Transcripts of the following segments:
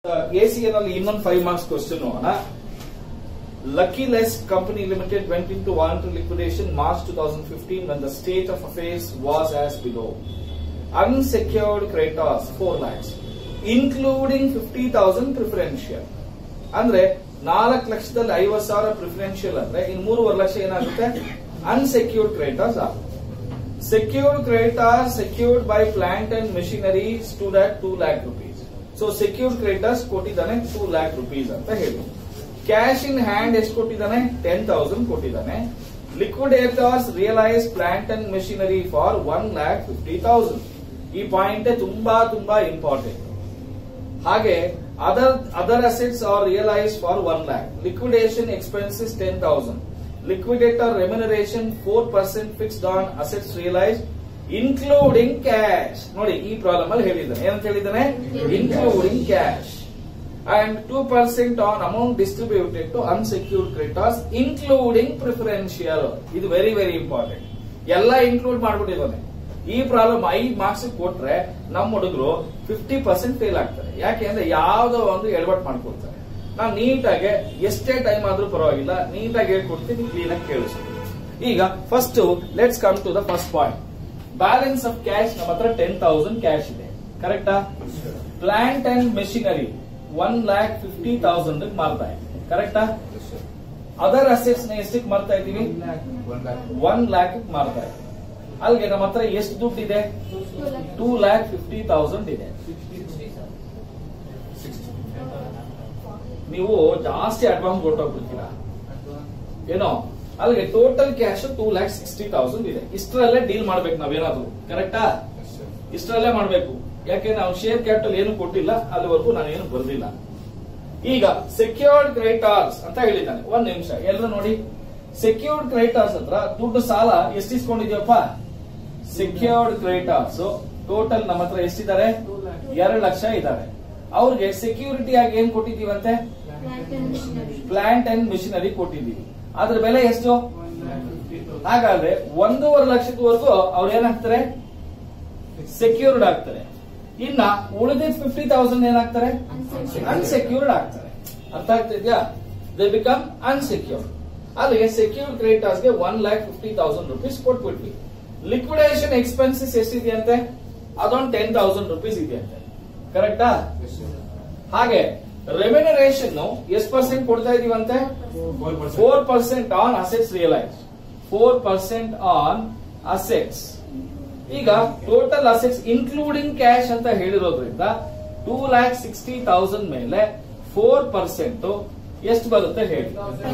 ACN ಅಲ್ಲಿ ಇನ್ನೊಂದು five marks question ನೋಡೋಣ lucky less company limited went into voluntary liquidation March two thousand fifteen when the state of affairs was as below unsecured creditors four lakhs including fifty thousand preferential ಅಂದ್ರೆ ನಾಲ್ಕು ಲಕ್ಷದಲ್ಲಿ ಐವತ್ ಸಾವಿರ preferential ಅಂದ್ರೆ ಇನ್ ಮೂರುವರೆ ಲಕ್ಷ ಏನಾಗುತ್ತೆ unsecured creditors ಆಗುತ್ತೆ secured creditors secured by plant and machinery stood at 2 lakh rupees so secured creditors ಕೊಟ್ಟಿದ್ದಾನೆ ಟೂ ಲ್ಯಾಕ್ ರುಪೀಸ್ ಅಂತ ಹೇಳಿ ಕ್ಯಾಶ್ ಇನ್ ಹ್ಯಾಂಡ್ ಎಷ್ಟು ಕೊಟ್ಟಿದ್ದಾನೆ ಟೆನ್ ತೌಸಂಡ್ ಕೊಟ್ಟಿದ್ದಾನೆ liquidators realise plant and machinery for one lakh fifty thousand ಈ point ತುಂಬಾ ತುಂಬಾ important ಹಾಗೆ other other assets are realise for one lakh liquidation expenses ten thousand liquidator remuneration four percent fixed on assets realise including cash ನೋಡಿ ಈ problem ಅಲ್ಲಿ ಹೇಳಿದ್ದಾನೆ ಏನಂತ ಹೇಳಿದ್ದಾನೆ including cash and two percent on amount distributed to unsecured creditors including preferential ಇದು very very important ಎಲ್ಲ include ಮಾಡ್ಬಿಟ್ಟಿದ್ದಾನೆ ಈ ಪ್ರಾಬ್ಲಮ್ ಐದ್ ಮಾರ್ಕ್ಸ್ ಕೊಟ್ರೆ ನಮ್ಮ ಹುಡುಗರು ಫಿಫ್ಟಿ ಪರ್ಸೆಂಟ್ ಫೇಲ್ ಆಗ್ತಾರೆ ಯಾಕೆ ಅಂದ್ರೆ ಯಾವ್ದೋ ಒಂದು ಎಡವಟ್ ಮಾಡ್ಕೊಡ್ತಾರೆ ನಾನು ನೀಟಾಗಿ ಎಷ್ಟೇ ಟೈಮ್ ಆದ್ರೂ ಪರವಾಗಿಲ್ಲ ನೀಟಾಗಿ ಹೇಳ್ಕೊಡ್ತೀನಿ ಕ್ಲೀನ್ ಆಗಿ ಕೇಳಿಸ್ತೀನಿ ಈಗ first let's come to the first point balance of cash ನಮ್ಮ ಹತ್ರ ಟೆನ್ ತೌಸಂಡ್ ಕ್ಯಾಶ್ ಇದೆ ಕರೆಕ್ಟಾ plant and machinery one lakh fifty thousand ಮಾರ್ತಾ ಇದೆ ಕರೆಕ್ಟಾ ಅದರ್ ಅಸೆಟ್ಸ್ ನ ಎಷ್ಟಕ್ಕೆ ಮಾರ್ತಾ ಇದೀವಿ ಒನ್ ಲ್ಯಾಕ್ ಮಾರ್ತಾ ಇದೆ ಅಲ್ಲಿಗೆ ನಮ್ಮ ಹತ್ರ ಎಷ್ಟು ದುಡ್ಡು ಇದೆ ಟೂ ಲ್ಯಾಕ್ ಫಿಫ್ಟಿ ತೌಸಂಡ್ ಇದೆ ನೀವು ಜಾಸ್ತಿ ಅಡ್ವಾನ್ಸ್ ಕೊಟ್ಟೋಗ್ಬಿಡ್ತೀರಾ ಏನೋ ಅಲ್ಲಿಗೆ total cash two lakh sixty thousand ಇದೆ ಇಷ್ಟರಲ್ಲೇ ಡೀಲ್ ಮಾಡ್ಬೇಕು ನಾವೇನಾದ್ರು ಕರೆಕ್ಟಾ ಇಷ್ಟರಲ್ಲೇ ಮಾಡ್ಬೇಕು ಯಾಕೆ ನಾವು ಶೇರ್ ಕ್ಯಾಪಿಟಲ್ ಏನು ಕೊಟ್ಟಿಲ್ಲ ಅಲ್ಲಿವರೆಗೂ ನಾನು ಏನು ಬರ್ದಿಲ್ಲ ಈಗ ಸೆಕ್ಯೂರ್ಡ್ ಕ್ರೆಡಿಟಾರ್ಸ್ ಅಂತ ಹೇಳಿದ್ದಾನೆ ಒಂದ್ ನಿಮಿಷ ಎಲ್ಲರೂ ನೋಡಿ ಸೆಕ್ಯೂರ್ಡ್ ಕ್ರೆಡಿಟಾರ್ಸ್ ಹತ್ರ ದುಡ್ಡು ಸಾಲ ಎಷ್ಟು ಇಸ್ಕೊಂಡಿದ್ಯಪ್ಪ ಸೆಕ್ಯೂರ್ಡ್ ಕ್ರೆಡಿಟಾರ್ಸ್ ಟೋಟಲ್ ನಮ್ಮ ಹತ್ರ ಎಷ್ಟಿದ್ದಾರೆ ಎರಡು ಲಕ್ಷ ಇದ್ದಾರೆ ಅವ್ರಿಗೆ ಸೆಕ್ಯೂರಿಟಿ ಆಗಿ ಏನ್ ಕೊಟ್ಟಿದೀವಂತೆ ಪ್ಲಾಂಟ್ ಅಂಡ್ ಮಿಷಿನರಿ ಕೊಟ್ಟಿದ್ದೀವಿ ಅದ್ರ ಬೆಲೆ ಎಷ್ಟು ಹಾಗಾದ್ರೆ ಒಂದೂವರೆ ಲಕ್ಷದವರೆಗೂ ಅವ್ರು ಏನಾಗ್ತಾರೆ ಸೆಕ್ಯೂರ್ಡ್ ಆಗ್ತಾರೆ ಇನ್ನ ಉಳಿದಿದ್ ಫಿಫ್ಟಿ ತೌಸಂಡ್ ಏನಾಗ್ತಾರೆ ಅನ್ಸೆಕ್ಯೂರ್ಡ್ ಆಗ್ತಾರೆ ಅರ್ಥ ಆಗ್ತಿದ್ಯಾ ದೇ ಬಿಕಮ್ ಅನ್ಸೆಕ್ಯೂರ್ಡ್ ಅಲ್ಲಿಗೆ ಸೆಕ್ಯೂರ್ಡ್ ಕ್ರೆಡಿಟರ್ಸ್ ಗೆ one lakh fifty thousand rupees ಕೊಟ್ಬಿಟ್ವಿ ಲಿಕ್ವಿಡೇಷನ್ ಎಕ್ಸ್ಪೆನ್ಸಸ್ ಎಷ್ಟಿದೆಯಂತೆ ಅದೊಂದು ಟೆನ್ ತೌಸಂಡ್ ರುಪೀಸ್ ಇದೆಯಂತೆ ಕರೆಕ್ಟಾ ಹಾಗೆ ರೆಮ್ಯುನರೇಷನ್ ಎಷ್ಟು ಪರ್ಸೆಂಟ್ ಕೊಡ್ತಾ ಇದೀವಂತೆ four percent on assets realise four percent on assets ಈಗ ಟೋಟಲ್ ಅಸೆಟ್ಸ್ ಇನ್ಕ್ಲೂಡಿಂಗ್ ಕ್ಯಾಶ್ ಅಂತ ಹೇಳಿರೋದ್ರಿಂದ ಟೂ ಲ್ಯಾಕ್ ಸಿಕ್ಸ್ಟಿ ತೌಸಂಡ್ ಮೇಲೆ ಫೋರ್ ಪರ್ಸೆಂಟ್ ಎಷ್ಟು ಬರುತ್ತೆ ಹೇಳಿ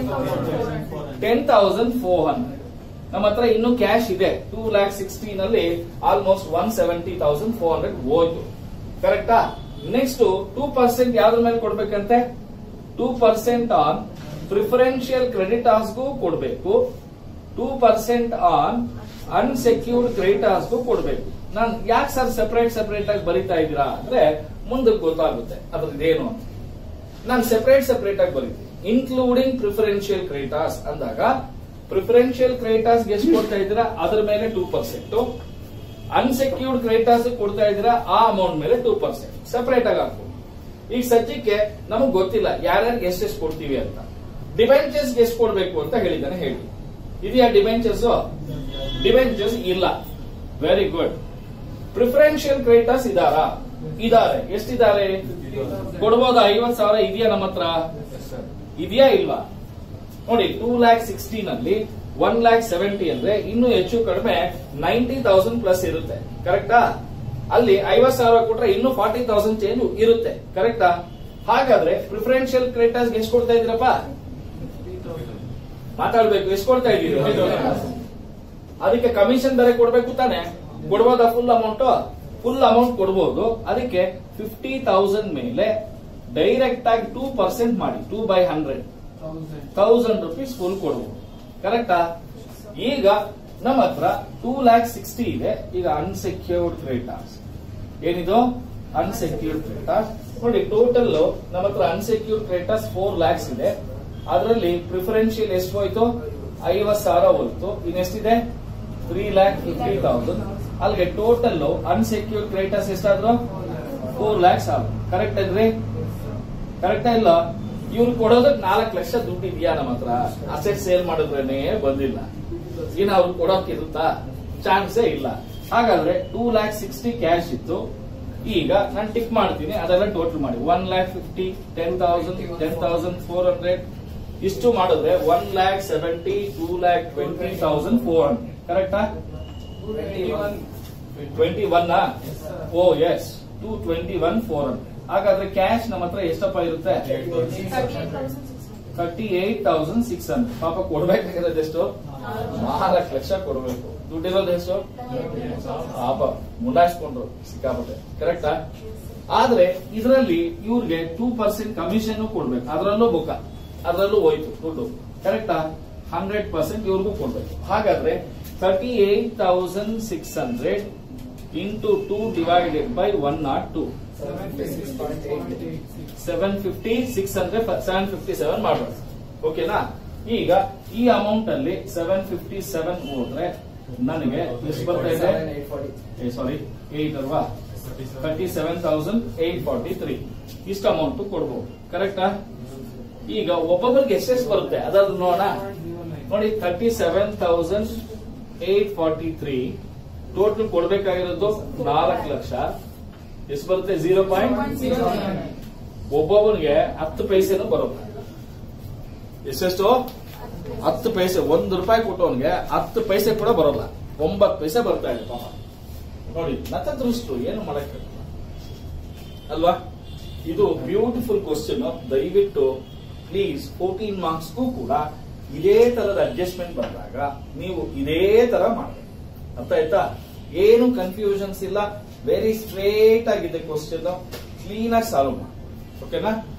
ಟೆನ್ ತೌಸಂಡ್ ಫೋರ್ ಹಂಡ್ರೆಡ್ ನಮ್ಮ ಹತ್ರ ಇನ್ನು ಕ್ಯಾಶ್ ಇದೆ ಟೂ ಲ್ಯಾಕ್ ಸಿಕ್ಸ್ಟೀನ್ ಅಲ್ಲಿ almost one seventy thousand four hundred ಹೋಯ್ತು ಕರೆಕ್ಟಾ ನೆಕ್ಸ್ಟ್ ಟೂ ಪರ್ಸೆಂಟ್ ಯಾವ್ದ್ರ ಮೇಲೆ ಕೊಡ್ಬೇಕಂತೆ ಟೂ ಪರ್ಸೆಂಟ್ ಆನ್ ಪ್ರಿಫರೆನ್ಷಿಯಲ್ ಕ್ರೆಡಿಟಾರ್ಸ್ಗೂ ಕೊಡಬೇಕು ಟೂ ಪರ್ಸೆಂಟ್ ಆನ್ ಅನ್ಸೆಕ್ಯೂರ್ಡ್ ಕ್ರೆಡಿಟಾರ್ಸ್ಗೂ ಕೊಡಬೇಕು ನಾನು ಯಾಕೆ ಸರ್ ಸೆಪರೇಟ್ ಸೆಪರೇಟ್ ಆಗಿ ಬರೀತಾ ಇದ್ದೀರಾ ಅಂದ್ರೆ ಮುಂದಕ್ಕೆ ಗೊತ್ತಾಗುತ್ತೆ ಅದ್ರದ್ದೇನು ಅಂತ ನಾನು ಸೆಪರೇಟ್ ಸೆಪರೇಟ್ ಆಗಿ ಬರೀತೀನಿ ಇನ್ಕ್ಲೂಡಿಂಗ್ ಪ್ರಿಫರೆನ್ಷಿಯಲ್ ಕ್ರೆಡಿಟಾರ್ಸ್ ಅಂದಾಗ ಪ್ರಿಫರೆನ್ಷಿಯಲ್ ಕ್ರೆಡಿಟಾರ್ಸ್ ಎಷ್ಟು ಕೊಡ್ತಾ ಇದ್ದೀರಾ ಅದ್ರ ಮೇಲೆ ಟೂ ಪರ್ಸೆಂಟ್ ಅನ್ಸೆಕ್ಯೂರ್ಡ್ ಕ್ರೆಡಿಟಾರ್ಸ್ ಕೊಡ್ತಾ ಇದ್ದೀರಾ ಆ ಅಮೌಂಟ್ ಮೇಲೆ ಟೂ ಪರ್ಸೆಂಟ್ ಸೆಪರೇಟ್ ಆಗಿ ಹಾಕ್ಬೋದು ಈಗ ಸದ್ಯಕ್ಕೆ ನಮಗ್ ಗೊತ್ತಿಲ್ಲ ಯಾರ್ಯಾರಿಗೆ ಎಷ್ಟೆಷ್ಟು ಕೊಡ್ತೀವಿ ಅಂತ ಡಿಬೆಂಚರ್ಸ್ ಎಷ್ಟು ಕೊಡ್ಬೇಕು ಅಂತ ಹೇಳಿದ್ದಾನೆ ಹೇಳಿ ಇದೆಯಾ ಡಿಬೆಂಚರ್ಸ್ ಡಿಬೆಂಚರ್ಸ್ ಇಲ್ಲ ವೆರಿ ಗುಡ್ ಪ್ರಿಫರೆನ್ಷಿಯಲ್ ಕ್ರೆಡಿಟರ್ಸ್ ಇದಾರಾ ಇದಾರೆ ಎಷ್ಟಿದ್ದಾರೆ ಕೊಡ್ಬೋದಾ ಐವತ್ ಸಾವಿರ ಇದೆಯಾ ನಮ್ಮ ಹತ್ರ ಇದೆಯಾ ಇಲ್ವಾ ನೋಡಿ ಟೂ ಲ್ಯಾಕ್ ಸಿಕ್ಸ್ಟೀನ್ ಅಲ್ಲಿ ಒನ್ ಲ್ಯಾಕ್ ಸೆವೆಂಟಿ ಅಂದ್ರೆ ಇನ್ನು ಹೆಚ್ಚು ಕಡಿಮೆ ನೈಂಟಿ ತೌಸಂಡ್ ಪ್ಲಸ್ ಇರುತ್ತೆ ಕರೆಕ್ಟಾ ಅಲ್ಲಿ ಐವತ್ ಸಾವಿರ ಕೊಟ್ರೆ ಇನ್ನು ಫಾರ್ಟಿ ತೌಸಂಡ್ ಚೇಂಜ್ ಇರುತ್ತೆ ಕರೆಕ್ಟಾ ಹಾಗಾದ್ರೆ ಪ್ರಿಫರೆನ್ಷಿಯಲ್ ಕ್ರೆಡಿಟರ್ಸ್ ಎಷ್ಟು ಕೊಡ್ತಾ ಇದ್ದೀರಪ್ಪ ಮಾತಾಡ್ಬೇಕು ಎಷ್ಟು ಕೊಡ್ತಾ ಇದ್ದೀರಿ ಅದಕ್ಕೆ ಕಮಿಷನ್ ಬೇರೆ ಕೊಡ್ಬೇಕು ತಾನೆ ಕೊಡ್ಬೋದಾ ಫುಲ್ ಅಮೌಂಟ್ ಫುಲ್ ಅಮೌಂಟ್ ಕೊಡ್ಬೋದು ಅದಕ್ಕೆ ಫಿಫ್ಟಿ ತೌಸಂಡ್ ಮೇಲೆ ಡೈರೆಕ್ಟ್ ಆಗಿ ಟೂ ಪರ್ಸೆಂಟ್ ಮಾಡಿ two by hundred thousand rupees full ಕೊಡ್ಬೋದು ಕರೆಕ್ಟಾ ಈಗ ನಮ್ಮ ಹತ್ರ ಟೂ ಲ್ಯಾಕ್ ಸಿಕ್ಸ್ಟಿ ಇದೆ ಈಗ ಅನ್ಸೆಕ್ಯೂರ್ಡ್ ಕ್ರೆಡಿಟಾರ್ಸ್ ಏನಿದು ಅನ್ಸೆಕ್ಯೂರ್ಡ್ ಕ್ರೆಡಿಟಾರ್ಸ್ ನೋಡಿ ಟೋಟಲ್ ನಮ್ಮ ಹತ್ರ ಅನ್ಸೆಕ್ಯೂರ್ಡ್ ಕ್ರೆಡಿಟಾರ್ಸ್ ಫೋರ್ ಲ್ಯಾಕ್ಸ್ ಇದೆ ಅದರಲ್ಲಿ ಪ್ರಿಫರೆನ್ಷಿಯಲ್ ಎಷ್ಟು ಹೋಯ್ತು ಐವತ್ ಸಾವಿರ ಹೋಯ್ತು ಇನ್ನೆಷ್ಟಿದೆ ತ್ರೀ ಲ್ಯಾಕ್ ಫಿಫ್ಟಿ ತೌಸಂಡ್ ಅಲ್ಲಿಗೆ ಟೋಟಲ್ ಅನ್ಸೆಕ್ಯೂರ್ಡ್ ಕ್ರೆಡಿಟರ್ಸ್ ಎಷ್ಟಾದ್ರು ಫೋರ್ ಲ್ಯಾಕ್ಸ್ ಆಗ ಕರೆಕ್ಟ್ ಅಲ್ರಿ ಕರೆಕ್ಟಾ ಇಲ್ಲ ಇವ್ರು ಕೊಡೋದಕ್ಕೆ ನಾಲ್ಕು ಲಕ್ಷ ದುಡ್ಡು ಇದೆಯಾ ನಮ್ಮ ಹತ್ರ ಅಸೆಟ್ ಸೇಲ್ ಮಾಡಿದ್ರೇನೆ ಬಂದಿಲ್ಲ ಇನ್ನು ಅವ್ರು ಕೊಡೋಕೆ ಇರುತ್ತಾ ಚಾನ್ಸೇ ಇಲ್ಲ ಹಾಗಾದ್ರೆ ಟೂ ಲ್ಯಾಕ್ ಸಿಕ್ಸ್ಟಿ ಕ್ಯಾಶ್ ಇತ್ತು ಈಗ ನಾನು ಟಿಕ್ ಮಾಡ್ತೀನಿ ಅದೆಲ್ಲ ಟೋಟಲ್ ಮಾಡಿ one lakh fifty ten thousand ten thousand four hundred ಇಷ್ಟು ಮಾಡಿದ್ರೆ one lakh seventy two lakh twenty thousand four hundred ಕರೆಕ್ಟಾ twenty one oh yes two twenty one four hundred ಹಾಗಾದ್ರೆ ಕ್ಯಾಶ್ ನಮ್ಮ ಹತ್ರ ಎಷ್ಟಪ್ಪ ಇರುತ್ತೆ thirty eight thousand six hundred ಪಾಪ ಕೊಡ್ಬೇಕಾಗಿರೋದು ಎಷ್ಟು ನಾಲ್ಕು ಲಕ್ಷ ಕೊಡ್ಬೇಕು ದುಡ್ಡಿರೋದು ಎಷ್ಟು ಪಾಪ ಮುಂಡಾಯಿಸ್ಕೊಂಡ್ರು ಸಿಕ್ಕಾಪಟ್ಟೆ ಕರೆಕ್ಟಾ ಆದ್ರೆ ಇದರಲ್ಲಿ ಇವ್ರಿಗೆ ಟೂ ಪರ್ಸೆಂಟ್ ಕಮಿಷನ್ ಕೊಡ್ಬೇಕು ಅದರಲ್ಲೂ ಬುಕ್ಕ ಅದರಲ್ಲೂ ಹೋಯ್ತು ದುಡ್ಡು ಕರೆಕ್ಟಾ ಹಂಡ್ರೆಡ್ ಪರ್ಸೆಂಟ್ ಇವ್ರಿಗೂ ಕೊಡ್ಬೇಕು ಹಾಗಾದ್ರೆ thirty eight thousand six hundred into two divided by one nought two seven fifty six hundred seven fifty seven ಮಾಡ್ಬೋದು ಓಕೆನಾ ಈಗ ಈ ಅಮೌಂಟ್ ಅಲ್ಲಿ ಸೆವೆನ್ ಫಿಫ್ಟಿ ಸೆವೆನ್ ಹೋದ್ರೆ ನನಗೆ ಎಷ್ಟು ಬರ್ತಾ ಇದೆ ಸಾರಿ ಏಟ್ ಅಲ್ವಾ thirty seven thousand eight forty three ಇಷ್ಟು ಅಮೌಂಟ್ ಕೊಡ್ಬೋದು ಕರೆಕ್ಟಾ ಈಗ ಒಬ್ಬೊಬ್ಬರಿಗೆ ಎಷ್ಟೆಷ್ಟು ಬರುತ್ತೆ ಅದಾದ್ರು ನೋಡೋಣ ನೋಡಿ thirty seven thousand eight forty three total ಕೊಡ್ಬೇಕಾಗಿರೋದು ನಾಲ್ಕು ಲಕ್ಷ ಎಷ್ಟು ಬರುತ್ತೆ ಜೀರೋ ಪಾಯಿಂಟ್ ಒಬ್ಬೊಬ್ಬನಿಗೆ ಹತ್ತು ಪೈಸೆನೂ ಬರುತ್ತೆ ಎಷ್ಟೆಷ್ಟು ಹತ್ತು ಪೈಸೆ ಒಂದು ರೂಪಾಯಿ ಕೊಟ್ಟವನಿಗೆ ಹತ್ತು ಪೈಸೆ ಕೂಡ ಬರೋಲ್ಲ ಒಂಬತ್ತು ಪೈಸೆ ಬರ್ತಾ ಇದೆ ಪಾಪ ನೋಡಿ ನತದೃಷ್ಟು ಏನು ಮಾಡಕ್ಕೆ ಅಲ್ವಾ ಇದು ಬ್ಯೂಟಿಫುಲ್ ಕ್ವಶನ್ ದಯವಿಟ್ಟು ಪ್ಲೀಸ್ ಫೋರ್ಟೀನ್ ಮಾರ್ಕ್ಸ್ಗೂ ಕೂಡ ಇದೇ ತರದ ಅಡ್ಜಸ್ಟ್ಮೆಂಟ್ ಬಂದಾಗ ನೀವು ಇದೇ ತರ ಮಾಡಬೇಕು ಅರ್ಥ ಆಯ್ತಾ ಏನು ಕನ್ಫ್ಯೂಷನ್ಸ್ ಇಲ್ಲ ವೆರಿ ಸ್ಟ್ರೇಟ್ ಆಗಿದೆ ಕ್ವಶನ್ ಕ್ಲೀನ್ ಆಗಿ ಸಾಲ್ವ್ ಮಾಡಿ ಓಕೆನಾ